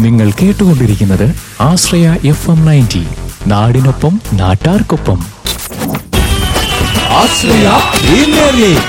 നിങ്ങൾ കേട്ടുകൊണ്ടിരിക്കുന്നത് ആശ്രയ F M ninety നാടിനൊപ്പം നാട്ടാർക്കൊപ്പം ആശ്രയ premier league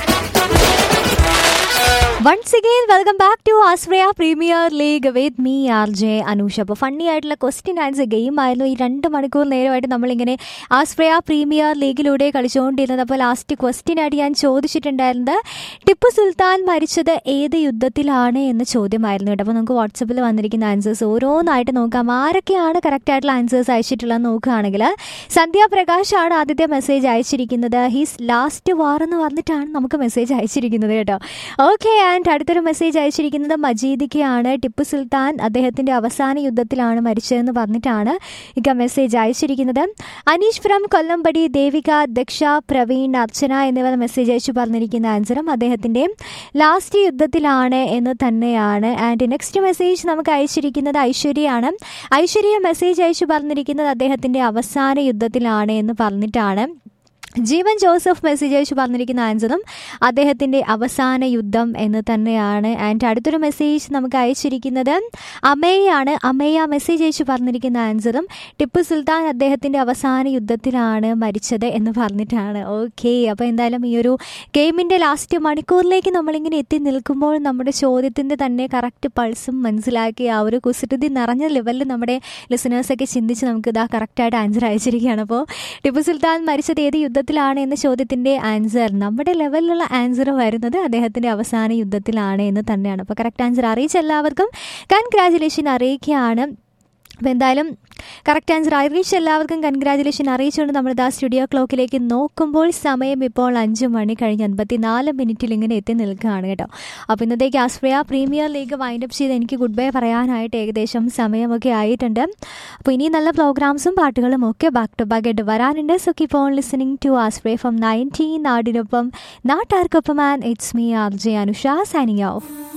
once again welcome back to Australia premier league with me R J Anoosh അപ്പോൾ ഫണ്ണി ആയിട്ടുള്ള ക്വസ്റ്റ്യൻ ആൻസർ ഗെയിം ആയിരുന്നു ഈ രണ്ട് മണിക്കൂർ നേരമായിട്ട് നമ്മളിങ്ങനെ ആസ്ട്രേലിയ പ്രീമിയർ ലീഗിലൂടെ കളിച്ചുകൊണ്ടിരുന്നത് അപ്പോൾ ലാസ്റ്റ് ക്വസ്റ്റ്യൻ ആയിട്ട് ഞാൻ ചോദിച്ചിട്ടുണ്ടായിരുന്നത് ടിപ്പു സുൽത്താൻ മരിച്ചത് ഏത് യുദ്ധത്തിലാണ് എന്ന ചോദ്യമായിരുന്നു കേട്ടോ അപ്പോൾ നമുക്ക് വാട്സപ്പിൽ വന്നിരിക്കുന്ന ആൻസേഴ്സ് ഓരോന്നായിട്ട് നോക്കാം ആരൊക്കെയാണ് കറക്റ്റ് ആയിട്ടുള്ള ആൻസേഴ്സ് അയച്ചിട്ടുള്ളത് നോക്കുകയാണെങ്കിൽ സന്ധ്യ പ്രകാശാണ് ആദ്യത്തെ മെസ്സേജ് അയച്ചിരിക്കുന്നത് ഹിസ് ലാസ്റ്റ് വാർ എന്ന് പറഞ്ഞിട്ടാണ് നമുക്ക് മെസ്സേജ് അയച്ചിരിക്കുന്നത് കേട്ടോ ഓക്കെ ആൻഡ് അടുത്തൊരു മെസ്സേജ് അയച്ചിരിക്കുന്നത് മജീദിക്കയാണ് ടിപ്പു സുൽത്താൻ അദ്ദേഹത്തിന്റെ അവസാന യുദ്ധത്തിലാണ് മരിച്ചതെന്ന് പറഞ്ഞിട്ടാണ് ഇക്ക മെസ്സേജ് അയച്ചിരിക്കുന്നത് അനീഷ് ഫ്രം കൊല്ലമ്പടി ദേവിക ദക്ഷ പ്രവീൺ അർച്ചന എന്നിവർ മെസ്സേജ് അയച്ചു പറഞ്ഞിരിക്കുന്ന ആൻസറും അദ്ദേഹത്തിന്റെ ലാസ്റ്റ് യുദ്ധത്തിലാണ് എന്ന് തന്നെയാണ് ആൻഡ് നെക്സ്റ്റ് മെസ്സേജ് നമുക്ക് അയച്ചിരിക്കുന്നത് ഐശ്വര്യയാണ് ഐശ്വര്യ മെസ്സേജ് അയച്ചു പറഞ്ഞിരിക്കുന്നത് അദ്ദേഹത്തിന്റെ അവസാന യുദ്ധത്തിലാണ് എന്ന് പറഞ്ഞിട്ടാണ് ജീവൻ ജോസഫ് മെസ്സേജ് അയച്ചു പറഞ്ഞിരിക്കുന്ന ആൻസറും അദ്ദേഹത്തിൻ്റെ അവസാന യുദ്ധം എന്ന് തന്നെയാണ് ആൻഡ് അടുത്തൊരു മെസ്സേജ് നമുക്ക് അയച്ചിരിക്കുന്നത് അമേയാണ് അമേയ മെസ്സേജ് അയച്ചു പറഞ്ഞിരിക്കുന്ന ആൻസറും ടിപ്പു സുൽത്താൻ അദ്ദേഹത്തിൻ്റെ അവസാന യുദ്ധത്തിലാണ് മരിച്ചത് എന്ന് പറഞ്ഞിട്ടാണ് ഓക്കെ അപ്പോൾ എന്തായാലും ഈ ഒരു ഗെയിമിൻ്റെ ലാസ്റ്റ് മണിക്കൂറിലേക്ക് നമ്മളിങ്ങനെ എത്തി നിൽക്കുമ്പോൾ നമ്മുടെ ചോദ്യത്തിൻ്റെ തന്നെ കറക്റ്റ് പൾസും മനസ്സിലാക്കി ആ ഒരു കുസൃതി നിറഞ്ഞ ലെവലിൽ നമ്മുടെ ലിസണേഴ്സൊക്കെ ചിന്തിച്ച് നമുക്ക് ഇതാ കറക്റ്റായിട്ട് ആൻസർ അയച്ചിരിക്കുകയാണ് അപ്പോൾ ടിപ്പു സുൽത്താൻ മരിച്ചത് ഏത് യുദ്ധത്തിലാണ് എന്ന ചോദ്യത്തിൻ്റെ ആൻസർ നമ്മുടെ ലെവലിലുള്ള ആൻസർ വരുന്നത് അദ്ദേഹത്തിൻ്റെ അവസാന യുദ്ധത്തിലാണ് എന്ന് തന്നെയാണ് അപ്പോൾ കറക്റ്റ് ആൻസർ അറിയിച്ച എല്ലാവർക്കും കൺഗ്രാജുലേഷൻ അറിയിക്കുകയാണ് അപ്പോൾ എന്തായാലും കറക്റ്റ് ആൻസർ അറിയിച്ച എല്ലാവർക്കും കൺഗ്രാജുലേഷൻ അറിയിച്ചുകൊണ്ട് നമ്മൾ ഇതാ സ്റ്റുഡിയോ ക്ലോക്കിലേക്ക് നോക്കുമ്പോൾ സമയം ഇപ്പോൾ അഞ്ച് മണി കഴിഞ്ഞ് അൻപത്തി നാല് മിനിറ്റിൽ ഇങ്ങനെ എത്തി നിൽക്കുകയാണ് കേട്ടോ അപ്പോൾ ഇന്നത്തേക്ക് ആസ്ട്രേലിയ പ്രീമിയർ ലീഗ് വൈൻഡപ്പ് ചെയ്ത് എനിക്ക് ഗുഡ് ബൈ പറയാനായിട്ട് ഏകദേശം സമയമൊക്കെ ആയിട്ടുണ്ട് അപ്പോൾ ഇനി നല്ല പ്രോഗ്രാംസും പാട്ടുകളും ഒക്കെ ബാക്ക് ടു ബാക്ക് ആയിട്ട് വരാനുണ്ട് so keep on listening to Astra from nineteen നാടിനൊപ്പം നാട്ടാർക്കൊപ്പം and it's me R J Anusha signing of